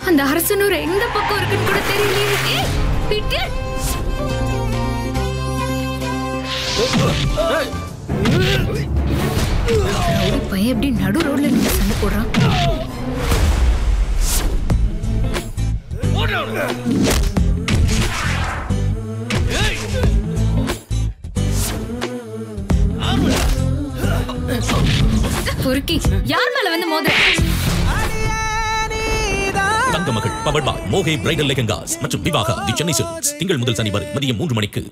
அந்த அரசனூர் எந்த பக்கம் இருக்குன்னு கூட தெரியலையே ஏய், பீட்டர் ஒரு பையன் எப்படி நடு ரோட்ல நின்று சண்டை போடுறான் பொறுக்கி யார் மேல வந்து மோத தங்க மகள் பவர்பாய் மோகே பிரைடல் லெகங்காஸ் மற்றும் விவாகா தி சென்னை சில்க்ஸ் திங்கள் முதல் சனி வரை மதியம் மூன்று மணிக்கு